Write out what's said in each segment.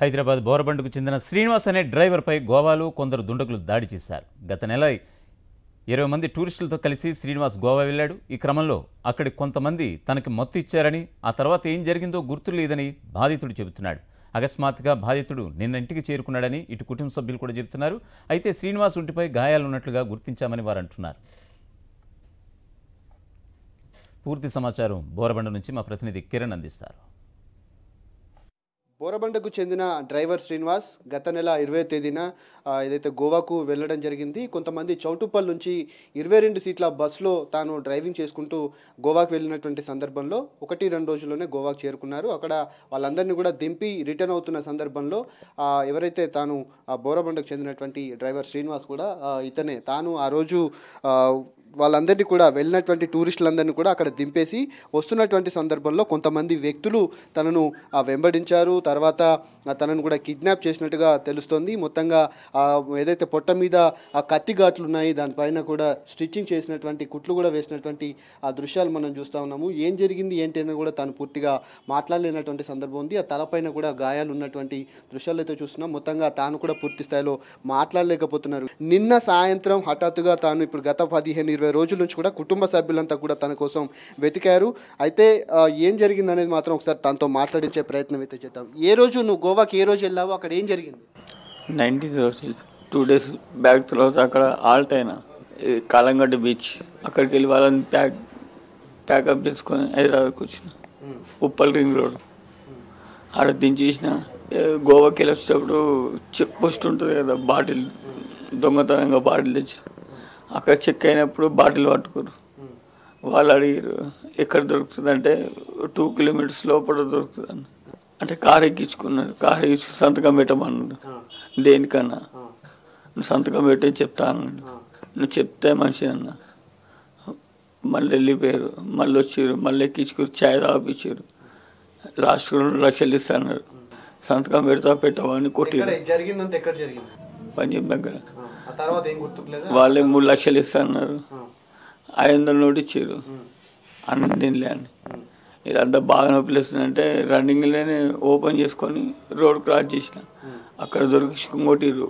హైదరాబాద్ బోరబండుకు చెందిన శ్రీనివాస్ అనే డ్రైవర్పై గోవాలో కొందరు దుండగులు దాడి చేశారు గత నెల ఇరవై మంది టూరిస్టులతో కలిసి శ్రీనివాస్ గోవా వెళ్ళాడు ఈ క్రమంలో అక్కడి కొంతమంది తనకి మత్తు ఇచ్చారని ఆ తర్వాత ఏం జరిగిందో గుర్తు లేదని బాధితుడు చెబుతున్నాడు అకస్మాత్తుగా బాధితుడు నిన్న ఇంటికి చేరుకున్నాడని ఇటు కుటుంబ సభ్యులు కూడా చెబుతున్నారు అయితే శ్రీనివాస్ ఒంటిపై గాయాలున్నట్లుగా గుర్తించామని వారు అంటున్నారు పూర్తి సమాచారం బోరబండ నుంచి మా ప్రతినిధి కిరణ్ అందిస్తారు బోరబండకు చెందిన డ్రైవర్ శ్రీనివాస్ గత నెల ఇరవై తేదీన ఆ, ఏదైతే గోవాకు వెళ్ళడం జరిగింది కొంతమంది చౌటుప్పల్ నుంచి ఇరవై రెండు సీట్ల బస్సులో తాను డ్రైవింగ్ చేసుకుంటూ గోవాకు వెళ్ళినటువంటి సందర్భంలో ఒకటి రెండు రోజుల్లోనే గోవాకు చేరుకున్నారు అక్కడ వాళ్ళందరినీ కూడా దింపి రిటర్న్ అవుతున్న సందర్భంలో ఆ, ఎవరైతే తాను ఆ బోరబండకు చెందినటువంటి డ్రైవర్ శ్రీనివాస్ కూడా ఆ, ఇతనే తాను ఆ రోజు ఆ, వాళ్ళందరినీ కూడా వెళ్ళినటువంటి టూరిస్టులందరినీ కూడా అక్కడ దింపేసి వస్తున్నటువంటి సందర్భంలో కొంతమంది వ్యక్తులు తనను ఆ, వెంబడించారు తర్వాత ఆ, తనను కూడా కిడ్నాప్ చేసినట్టుగా తెలుస్తోంది మొత్తంగా ఆ, ఏదైతే పొట్ట మీద ఆ కత్తి ఘాట్లు ఉన్నాయి దానిపైన కూడా స్టిచ్చింగ్ చేసినటువంటి కుట్లు కూడా వేసినటువంటి ఆ దృశ్యాలు మనం చూస్తూ ఉన్నాము ఏం జరిగింది ఏంటి అని కూడా తాను పూర్తిగా మాట్లాడలేనటువంటి సందర్భం ఉంది ఆ తలపైన కూడా గాయాలు ఉన్నటువంటి దృశ్యాలు అయితే చూస్తున్నాం మొత్తంగా తాను కూడా పూర్తి స్థాయిలో మాట్లాడలేకపోతున్నారు నిన్న సాయంత్రం హఠాత్తుగా తాను ఇప్పుడు గత పదిహేను ఇరవై రోజుల నుంచి కూడా కుటుంబ సభ్యులంతా కూడా తన కోసం వెతికారు అయితే ఆ, ఏం జరిగింది అనేది మాత్రం ఒకసారి తనతో మాట్లాడించే ప్రయత్నం అయితే చేద్దాం ఏ రోజు నువ్వు గోవాకి ఏ రోజు వెళ్ళావో అక్కడ ఏం జరిగింది నైన్టీన్త్ రోజు టూ డేస్ బ్యాక్ తర్వాత అక్కడ ఆల్ట్ అయినా ఈ కాలంగడ్డ బీచ్ అక్కడికి వెళ్ళి వాళ్ళని ప్యాక్ ప్యాకప్ చేసుకొని హైదరాబాద్కి వచ్చిన ఉప్పల్ రింగ్ రోడ్ ఆడ దించేసిన ఏ, గోవాకి వెళ్ళి వచ్చేటప్పుడు చెక్ పోస్ట్ ఉంటుంది కదా బాటిల్ దొంగతనంగా బాటిల్ తెచ్చా అక్కడ చెక్ అయినప్పుడు బాటిల్ పట్టుకోరు వాళ్ళు అడిగారు ఎక్కడ దొరుకుతుంది అంటే టూ కిలోమీటర్స్ లోపల దొరుకుతుంది అని అంటే కారు ఎక్కించుకున్నాడు కారు ఎక్కించి సంతకం పెట్టమన్నాడు దేనికన్నా నువ్వు సంతకం పెట్టని చెప్తా అన్నాడు నువ్వు చెప్తే మంచిది అన్న మళ్ళీ వెళ్ళిపోయారు మళ్ళీ వచ్చారు మళ్ళీ ఎక్కించుకుని ఛాయ్ తాపించారు లాస్ట్ రెండు లక్షలు ఇస్తాన్నారు సంతకం పెడతా పెట్టవా అని కొట్టిరు జరిగిందంటే ఎక్కడ జరిగింది పంజాబ్ దగ్గర ఆ తర్వాత ఏం గుర్తులేదు వాళ్ళే మూడు లక్షలు ఇస్తాన్నారు ఐదు వందల నోటు ఇచ్చారు అన్ని తినలే అని ఇదంతా బాగా నొప్పిలేస్తుందంటే రన్నింగ్లోనే ఓపెన్ చేసుకొని రోడ్ క్రాస్ చేసిన అక్కడ దొరికి కొట్టిర్రు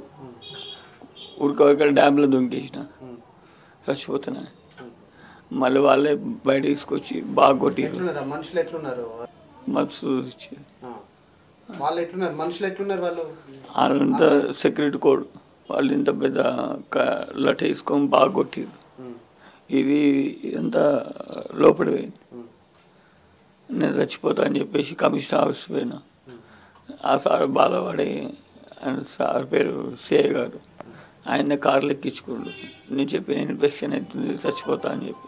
ఉరకవరక డ్యామ్లో దొంకేసిన చచ్చిపోతున్నా మళ్ళీ వాళ్ళే బయట తీసుకొచ్చి బాగా కొట్టిర్రు ఎట్లున్నారు మనుషులు ఎట్లున్నారు మస్తు ఇచ్చారు వాళ్ళు ఎట్లున్నారు మనుషులు ఎట్లున్నారు వాళ్ళు వాళ్ళంతా సెక్యూరిటీ కోడ్ వాళ్ళు ఇంత పెద్ద క- లట వేసుకొని బాగా కొట్టిర్రు ఇది ఇదంతా లోపలి పోయింది నేను చచ్చిపోతా అని చెప్పేసి కమిషనర్ ఆఫీస్ పోయినా ఆ సార్ బాధపడి ఆయన సార్ పేరు సిఐ గారు ఆయన కార్లు ఎక్కించుకోండు నేను చెప్పిన ఇన్ఫెక్షన్ అవుతుంది చచ్చిపోతా అని చెప్పి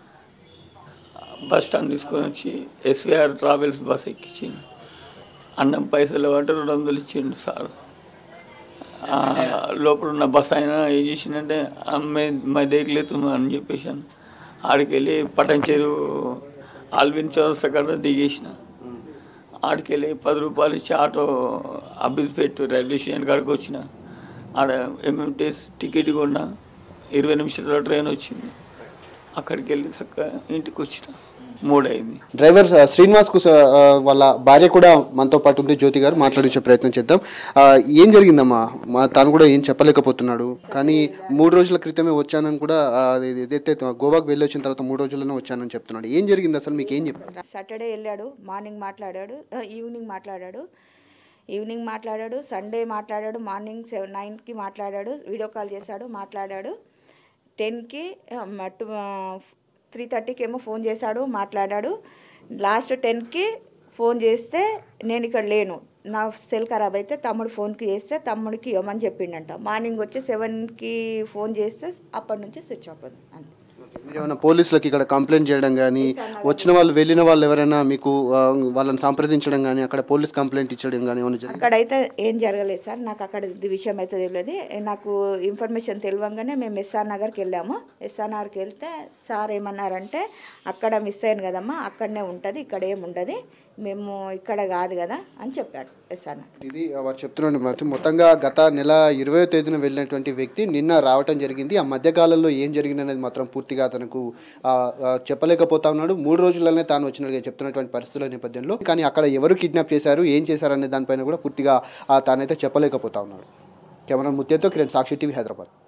బస్ స్టాండ్ తీసుకొని వచ్చి ఎస్విఆర్ ట్రావెల్స్ బస్ ఎక్కించింది అన్నం పైసలు అంటే రెండు వందలు ఇచ్చిండు సార్ ఆ, లోపల ఉన్న బస్ ఆయన ఏం చేసిందంటే అమ్మే మా దేకలేదు అని చెప్పేసాను ఆడికి వెళ్ళి పటంచేరు ఆల్విన్ చౌరస్తా కాడ దిగేసిన ఆడికి వెళ్ళి పది రూపాయలు ఇచ్చి ఆటో అబ్బిదిపేట రైల్వే స్టేషన్ కాడికి వచ్చిన ఆడ ఎంఎంటీఎస్ టికెట్ కొన్నా ఇరవై నిమిషాల ట్రైన్ వచ్చింది అక్కడికి వెళ్ళి చక్కగా ఇంటికి వచ్చిన మూడైంది డ్రైవర్ ఆ, శ్రీనివాస్ కు స- ఆ, వాళ్ళ భార్య కూడా మనతో పాటు ఉంది జ్యోతి గారు మాట్లాడించే ప్రయత్నం చేద్దాం ఆ, ఏం జరిగిందమ్మా మా తాను కూడా ఏం చెప్పలేకపోతున్నాడు కానీ మూడు రోజుల క్రితమే వచ్చానని కూడా ఆ, అది ఏదైతే గోవాకు వెళ్ళి వచ్చిన తర్వాత మూడు రోజుల్లోనే వచ్చానని చెప్తున్నాడు ఏం జరిగింది అసలు మీకు ఏం చెప్పారు సాటర్డే వెళ్ళాడు మార్నింగ్ మాట్లాడాడు ఆ, ఈవినింగ్ మాట్లాడాడు ఈవినింగ్ మాట్లాడాడు సండే మాట్లాడాడు మార్నింగ్ సెవెన్ నైన్కి మాట్లాడాడు వీడియో కాల్ చేశాడు మాట్లాడాడు టెన్కి టూ త్రీ థర్టీకి ఏమో ఫోన్ చేశాడు మాట్లాడాడు లాస్ట్ టెన్కి ఫోన్ చేస్తే నేను ఇక్కడ లేను నా సెల్ ఖరాబ్ అయితే తమ్ముడు ఫోన్కి చేస్తే తమ్ముడికి ఇవ్వమని చెప్పిండంట మార్నింగ్ వచ్చి సెవెన్కి ఫోన్ చేస్తే అప్పటి నుంచి స్విచ్ ఆఫ్ ఉంది అంతే మీరు ఏమైనా పోలీసులకి ఇక్కడ కంప్లైంట్ చేయడం కానీ వచ్చిన వాళ్ళు వెళ్ళిన వాళ్ళు ఎవరైనా మీకు ఆ, వాళ్ళని సంప్రదించడం కానీ అక్కడ పోలీస్ కంప్లైంట్ ఇచ్చడం కానీ ఏమైనా జరిగింది అక్కడైతే ఏం జరగలేదు సార్ నాకు అక్కడ ఇది విషయం అయితే తెలియదు నాకు ఇన్ఫర్మేషన్ తెలియంగానే మేము ఎస్ఆర్ నగర్కి వెళ్ళాము ఎస్ఆర్ నగర్కి వెళ్తే సార్ ఏమన్నారంటే అక్కడ మిస్ అయ్యాను కదమ్మా అక్కడనే ఉంటుంది ఇక్కడ ఏమి ఉండదు మేము ఇక్కడ కాదు కదా అని చెప్పాడు ఎస్ అన్న ఇది వారు చెప్తున్నాడు మరి మొత్తంగా గత నెల ఇరవై తేదీన వెళ్ళినటువంటి వ్యక్తి నిన్న రావటం జరిగింది ఆ మధ్యకాలంలో ఏం జరిగిందనేది మాత్రం పూర్తిగా తనకు ఆ, ఆ, చెప్పలేకపోతా ఉన్నాడు మూడు రోజుల్లోనే తాను వచ్చినట్టుగా చెప్తున్నటువంటి పరిస్థితుల నేపథ్యంలో కానీ అక్కడ ఎవరు కిడ్నాప్ చేశారు ఏం చేశారనే దానిపైన కూడా పూర్తిగా ఆ, తానైతే చెప్పలేకపోతా ఉన్నాడు కెమెరా ముత్యంతో కిరణ్ సాక్షి టీవీ హైదరాబాద్